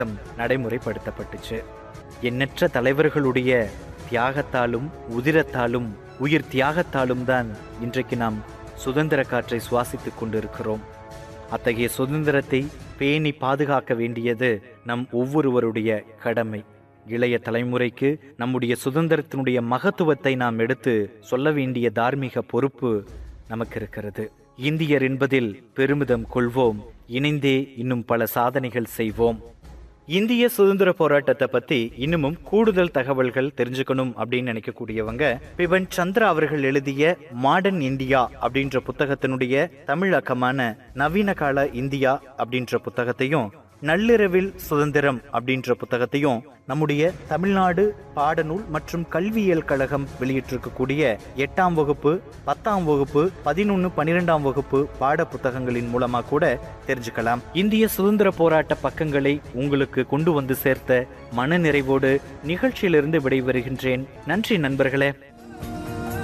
நடைமுறைப்படுத்தப்பட்டுச்சு எண்ணற்ற தலைவர்களுடைய தியாகத்தாலும் உதிரத்தாலும் உயிர் தியாகத்தாலும் தான் இன்றைக்கு நாம் சுதந்திர காற்றை சுவாசித்துக் கொண்டிருக்கிறோம் அத்தகைய சுதந்திரத்தை பேணி பாதுகாக்க வேண்டியது நம் ஒவ்வொருவருடைய கடமை இளைய தலைமுறைக்கு நம்முடைய சுதந்திரத்தினுடைய மகத்துவத்தை நாம் எடுத்து சொல்ல வேண்டிய தார்மீக பொறுப்பு நமக்கு இருக்கிறது இந்தியர் என்பதில் பெருமிதம் கொள்வோம் இணைந்தே இன்னும் பல சாதனைகள் செய்வோம் இந்திய சுதந்திர போராட்டத்தை பத்தி இன்னமும் கூடுதல் தகவல்கள் தெரிஞ்சுக்கணும் அப்படின்னு நினைக்கக்கூடியவங்க பிபன் சந்திரா அவர்கள் எழுதிய மாடர்ன் இந்தியா அப்படின்ற புத்தகத்தினுடைய தமிழாக்கமான நவீன கால இந்தியா அப்படின்ற புத்தகத்தையும் நள்ளிரவில் சுதந்திரம் அப்படின்ற புத்தகத்தையும் நம்முடைய தமிழ்நாடு பாடநூல் மற்றும் கல்வியியல் கழகம் வெளியிட்டிருக்கக்கூடிய எட்டாம் வகுப்பு பத்தாம் வகுப்பு பதினொன்று பன்னிரெண்டாம் வகுப்பு பாட புத்தகங்களின் மூலமா கூட தெரிஞ்சுக்கலாம் இந்திய சுதந்திர போராட்ட பக்கங்களை உங்களுக்கு கொண்டு வந்து சேர்த்த மன நிறைவோடு நிகழ்ச்சியிலிருந்து விடைபெறுகின்றேன் நன்றி நண்பர்களே